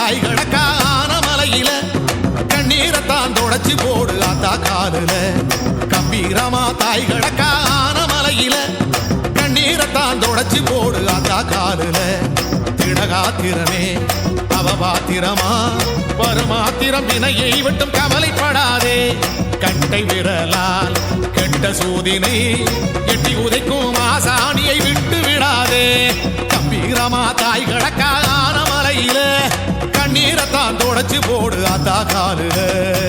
தாய் கடக்கான மலையில கண்ணீரத்தான் தொடச்சு போடு ஆத்தா காலுல கம்பீரமா தாய் கடக்கான மலையில கண்ணீரத்தான் தொடச்சு போடு ஆத்தா காலுல திடகாத்திரமே அவ பாத்திரமா வருமாத்திரம் வினையை விட்டும் கவலைப்படாதே கட்டை விரலால் கெட்ட சூதினை எட்டி உதைக்கும் ஆசானியை விட்டு விடாதே கம்பீரமா தாய் கடக்கான மலையில கண்ணீரத்தான் தொடச்சு போடு ஆத்தா காலுல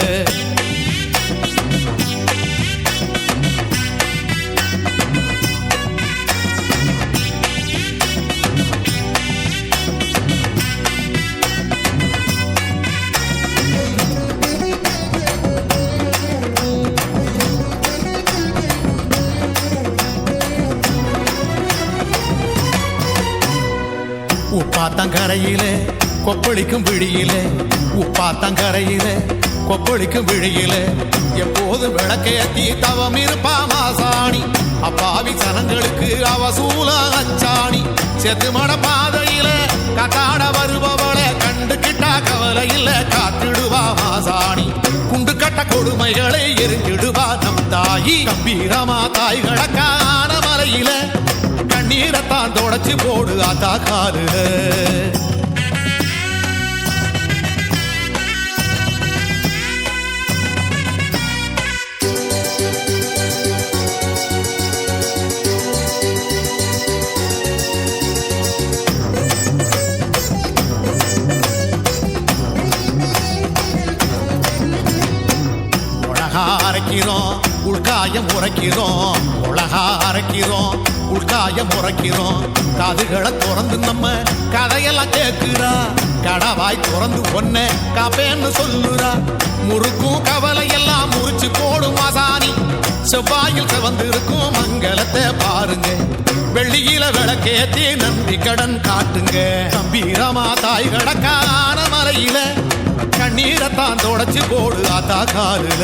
உப்பாத்தங்கரையிலே கொப்பளிக்கும் விழியிலே உப்பாத்தங்கரையிலே கொப்பளிக்கும் விழியிலே எப்போதும் விளக்கேத்தி தவம் இருப்பா மாசாணி அப்பாவி சனங்களுக்கு அவசூல அச்சாணி செத்து மட பாதையில கத்தாட வருபவளை கண்டுகிட்டா கவலை இல்ல காத்திடுவா மாசாணி குண்டு கட்ட கொடுமைகளை எரிஞ்சிடுவா நம் தாயி கம்பீரமா தாய் கடக்கான மலையில கண்ணீரத்தான் தொடச்சு போடு ஆத்தா காலுல உலகா அரைக்கிறோம் உள்காயம் உரைக்கிறோம் உலகா அரைக்கிறோம் உள்காயம் உரைக்கிறோம் காதுகளை திறந்து நம்ம கதையெல்லாம் கேட்கிறா கடவாய் திறந்து ஒன்ன காப்பேன்னு சொல்லுறா முறுக்கும் கவலை எல்லாம் முறிச்சு போடும் மாசாணி செவ்வாயில் சிவந்திருக்கும் மங்களத்தை பாருங்க வெள்ளியில விளக்கேத்தி நன்றி கடன் காட்டுங்க கம்பீரமா தாய் கடக்கான மலையில கண்ணீரத்தான் தொடச்சு போடு ஆத்தா காலுல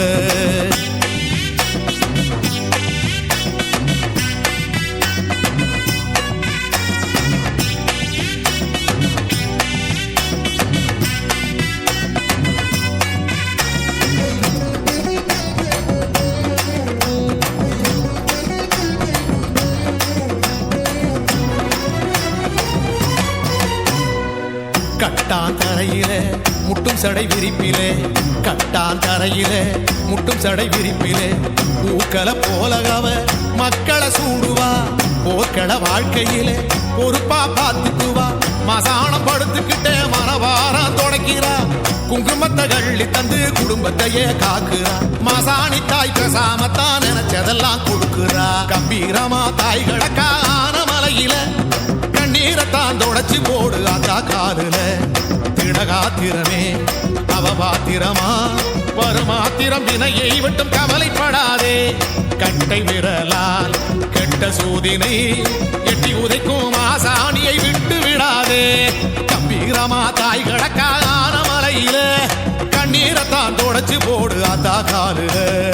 கட்டான் தரையிலே முட்டும் சடை விரிப்பிலே கட்டான் தரையிலே முட்டும் சடை விரிப்பிலே பூக்களை போலகவ மக்களை சூடுவா போர்க்கள வாழ்க்கையிலே பொறுப்பா பார்த்துக்குவா மசானம் படுத்துக்கிட்டே மனவாரம் தொடக்கிறா குங்குமத்தை கள்ளி தந்து குடும்பத்தையே காக்குறா மசாணி தாய் கசாமத்தான் நினைச்சதெல்லாம் கொடுக்குறா கம்பீரமா தாய் கடக்கான மலையில கண்ணீரத்தான் தொடச்சு போடு ஆத்தா காலுல திடகாத்திரமே அவ பாத்திரமா வருமாத்திரம் வினையை விட்டும் கவலைப்படாதே கட்டை விரலால் கெட்ட சூதினை எட்டி உதைக்கும் ஆசானியை விட்டு விடாதே கம்பீரமா தாய் கடக்கான மலையில கண்ணீரத்தான் தொடச்சு போடு ஆத்தா காலுல